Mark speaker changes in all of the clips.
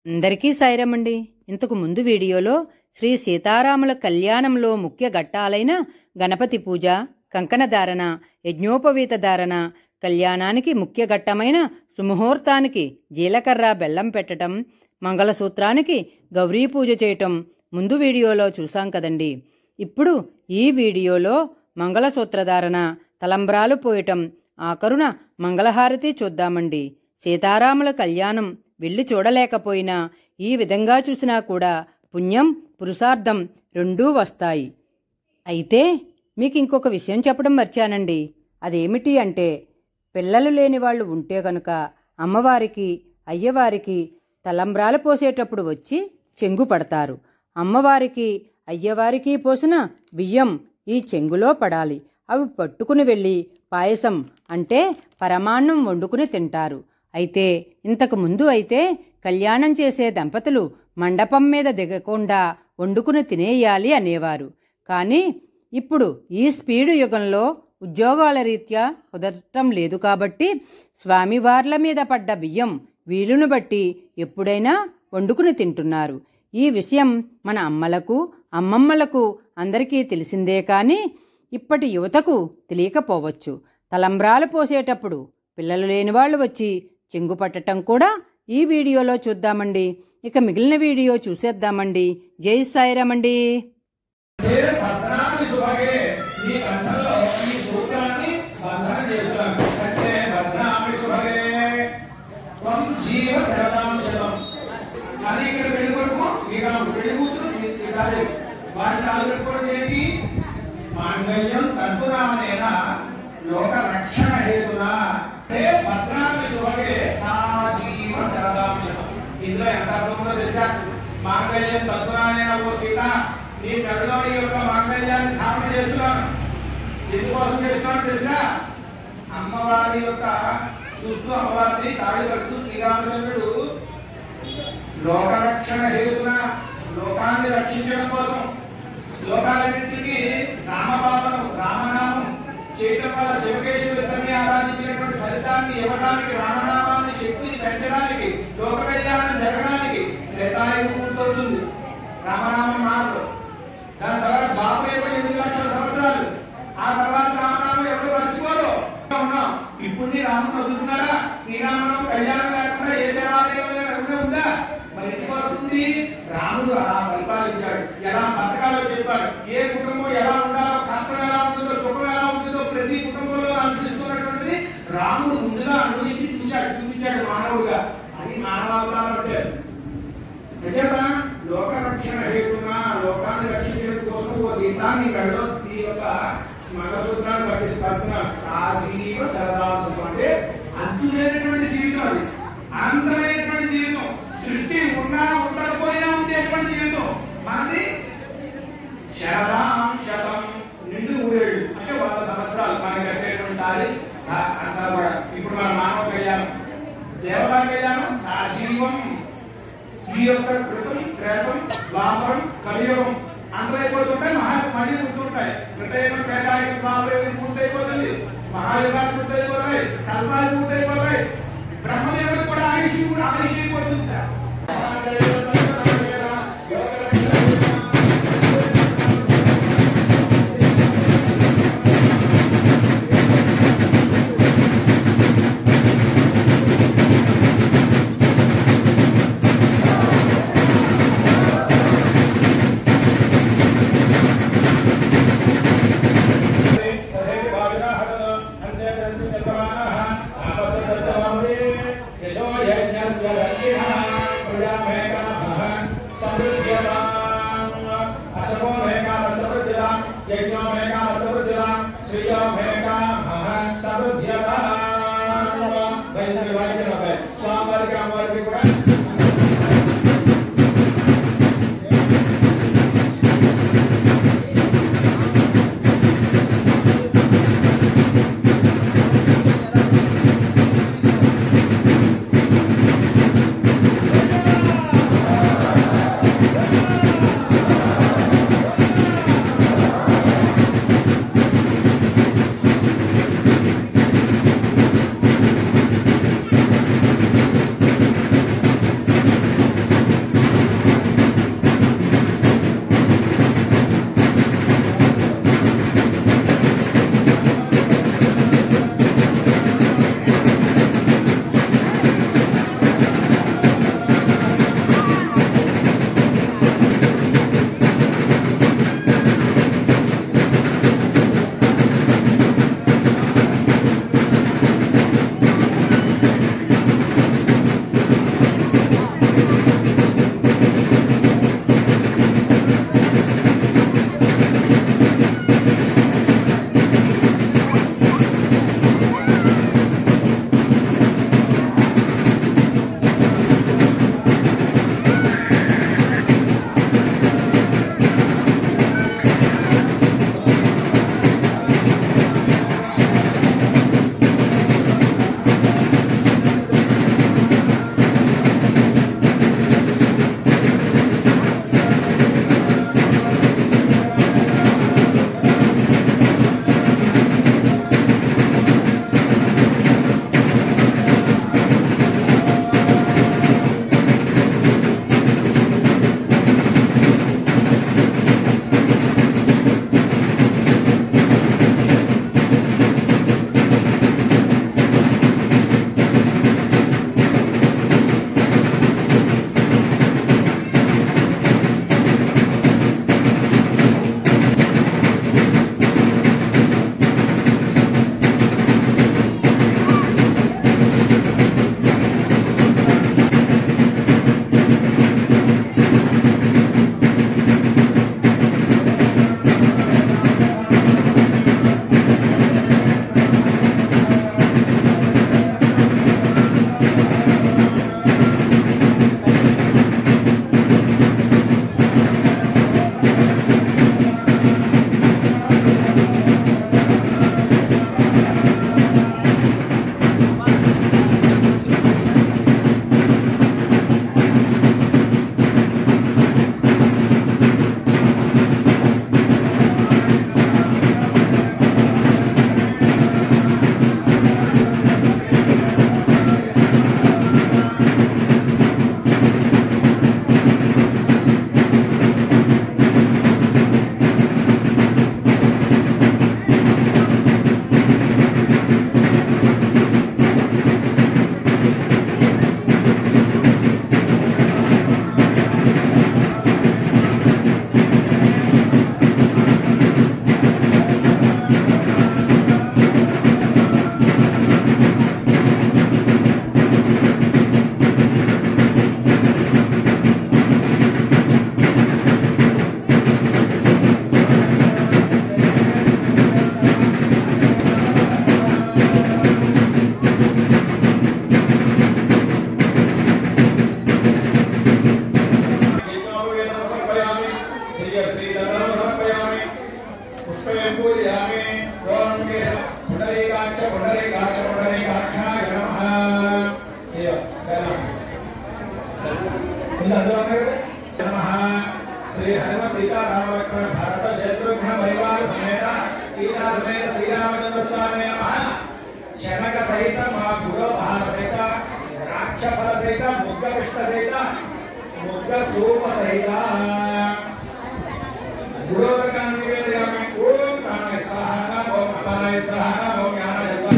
Speaker 1: అందరికీ సాయిరమండి ఇంతకు ముందు వీడియోలో శ్రీ సీతారాముల కళ్యాణంలో ముఖ్య ఘట్టాలైన గణపతి పూజ కంకణధారణ యజ్ఞోపవీత ధారణ కళ్యాణానికి ముఖ్య ఘట్టమైన సుముహూర్తానికి జీలకర్ర బెల్లం పెట్టటం మంగళసూత్రానికి గౌరీ పూజ చేయటం ముందు వీడియోలో చూసాం కదండి ఇప్పుడు ఈ వీడియోలో మంగళసూత్రధారణ తలంబ్రాలు పోయటం ఆఖరున మంగళహారతి చూద్దామండి సీతారాముల కళ్యాణం వెళ్ళి చూడలేకపోయినా ఈ విధంగా చూసినా కూడా పుణ్యం పురుషార్థం రెండూ వస్తాయి అయితే మీకు ఇంకొక విషయం చెప్పడం మర్చానండి అదేమిటి అంటే పిల్లలు లేని వాళ్ళు ఉంటే కనుక అమ్మవారికి అయ్యవారికి తలంబ్రాలు పోసేటప్పుడు వచ్చి చెంగు పడతారు అమ్మవారికి అయ్యవారికి పోసిన బియ్యం ఈ చెంగులో పడాలి అవి పట్టుకుని వెళ్ళి పాయసం అంటే పరమాన్నం వండుకుని తింటారు అయితే ఇంతకు ముందు అయితే కళ్యాణం చేసే దంపతులు మండపం మీద దిగకుండా వండుకుని తినేయాలి అనేవారు కానీ ఇప్పుడు ఈ స్పీడు యుగంలో ఉద్యోగాల రీత్యా కుదరటం లేదు కాబట్టి స్వామివార్ల మీద పడ్డ బియ్యం వీలును బట్టి ఎప్పుడైనా వండుకుని తింటున్నారు ఈ విషయం మన అమ్మలకు అమ్మమ్మలకు అందరికీ తెలిసిందే కానీ ఇప్పటి యువతకు తెలియకపోవచ్చు తలంబ్రాలు పోసేటప్పుడు పిల్లలు లేనివాళ్లు వచ్చి చెంగు పట్టటం కూడా ఈ వీడియోలో చూద్దామండి ఇక మిగిలిన వీడియో చూసేద్దామండి జై సాయిరామండి
Speaker 2: నేను భద్రాన్ని శుభగే ఈ కంఠంలో ఈ సూత్రాన్ని బంధనం చేస్తున్నాను అంటే భద్రామి శుభగే త్వం జీవ శరదాంశం కానీ ఇక్కడ పెళ్లి కొడుకు శ్రీరాముడు పెళ్లి కూతురు శ్రీ- సీతాదేవి వారి తాలూకు కూడా ఏంటి మాంగళ్యం తద్దురామేన లోక రక్షణ హేతునా హే భద్రామి శుభగే సాజీవ శరదాంశం ఇందులో ఎంత అర్థం ఉందో తెలుసా మాంగళ్యం తద్దురామేన ఓ సీత నీ మెడలో ఈ యొక్క మాంగళ్యాన్ని ధారణ చేస్తున్నాను ఎందుకోసం చేస్తున్నాను తెలుసా అమ్మవారి యొక్క చూస్తూ అమ్మవారిని తాళి కడుతూ శ్రీరామచంద్రుడు లోకరక్షణ హేతున లోకాన్ని రక్షించడం కోసం లోకాలన్నింటికి రామపాపనం రామనామం చేయటం వల్ల శివకేశ్వరుని ఆరాధించినటువంటి ఫలితాన్ని ఇవ్వడానికి రామనామాన్ని శక్తిని పెంచడానికి లోక కళ్యాణం జరగడానికి త్రేతాయుగం ఉంటుంది రామనామం మాత్రం దాని తర్వాత బాబు ఏమో ఎనిమిది లక్షల సంవత్సరాలు ఆ తర్వాత రామనామం ఎవరు మర్చిపోరు ఉన్నాం ఇప్పుడు నీ రాముడు వదులుతున్నారా శ్రీరామనామం కళ్యాణం లేకుండా ఏ దేవాలయం ఎవరైనా ఉందా మరి ఎందుకు వస్తుంది రాముడు అలా పరిపాలించాడు ఎలా బతకాలో చెప్పాడు ఏ కుటుంబం ఎలా ఉండాలో కష్టం ఎలా ఉంటుందో సుఖం ఎలా ఉంటుందో ప్రతి కుటుంబంలో అనిపిస్తున్నటువంటిది రాముడు ముందుగా అనుభవించి చూశాడు చూపించాడు మానవుడుగా అది మానవావతారం అంటే నిజంగా లోక రక్షణ హేతున లోకాన్ని రక్షించడం కోసం ఓ సీతాన్ని గడిలో ఈ యొక్క మంగళసూత్రాన్ని పట్టిస్తున్నా సాజీవ సరదాంశం అంటే అంతులేనటువంటి జీవితం అది అనంతమైనటువంటి జీవితం సృష్టి ఉన్నా ఉండకపోయినా ఉండేటువంటి జీవితం మనది శరదాం శతం నిండు ఊరేళ్ళు అంటే వంద సంవత్సరాలు మనకి కట్టేటువంటి తాళి ఆ- అంతా కూడా ఇప్పుడు మన మానవ కళ్యాణం దేవతా కళ్యాణం సాజీవం ఈ యొక్క కృతం త్రేతం ద్వాపరం కలియుగం అంతమైపోతుంటాయి మహా మళ్ళీ ఉంటుంటాయి కృతయుగం పేదాయుగం ద్వాపరయుగం పూర్తయిపోతుంది మహాయుగాలు పూర్తయిపోతాయి కల్పాలు పూర్తయిపోతాయి బ్రహ్మదేవుడు కూడా ఆయుష్ కూడా ఆయుష్ అయిపోతుంది స్వామివారికి అమ్మవారికి కూడా ఇంకా అందులో ఉన్నాయి కదా? నమః శ్రీ హనుమ సీతారామ లక్ష్మణ భరత శత్రుఘ్న పరివార సమేత సీతా సమేత శ్రీరామచంద్ర స్వామి నమః శనక సహిత మా గురు భార సహిత ద్రాక్ష ఫల సహిత ముగ్గ కృష్ణ సహిత ముగ్గ సూప సహిత గురోదకాన్ని నివేదయామి ఓం ప్రాణాయ స్వాహ ఓం అపానాయ స్వాహ ఓం జ్ఞానాయ స్వాహ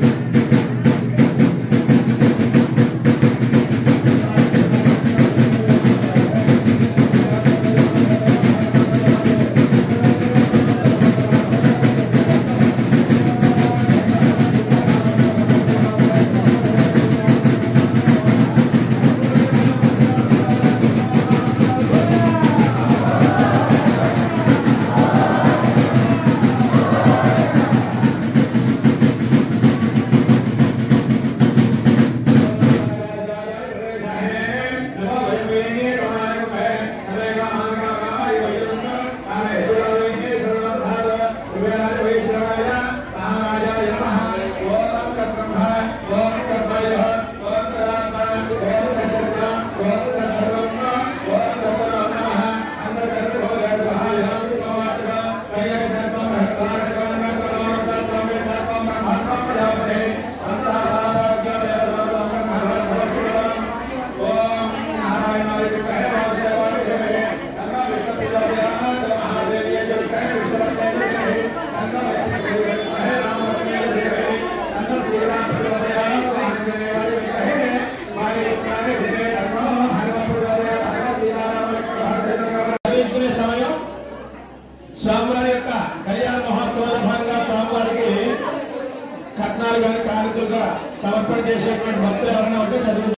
Speaker 2: చదివించుకునే సమయం స్వామివారి యొక్క కళ్యాణ మహోత్సవాల భాగంగా స్వామివారికి కట్నాలు కానీ కానుకలుగా సమర్పణ చేసేటువంటి భక్తులు ఎవరైనా ఉంటే చదువు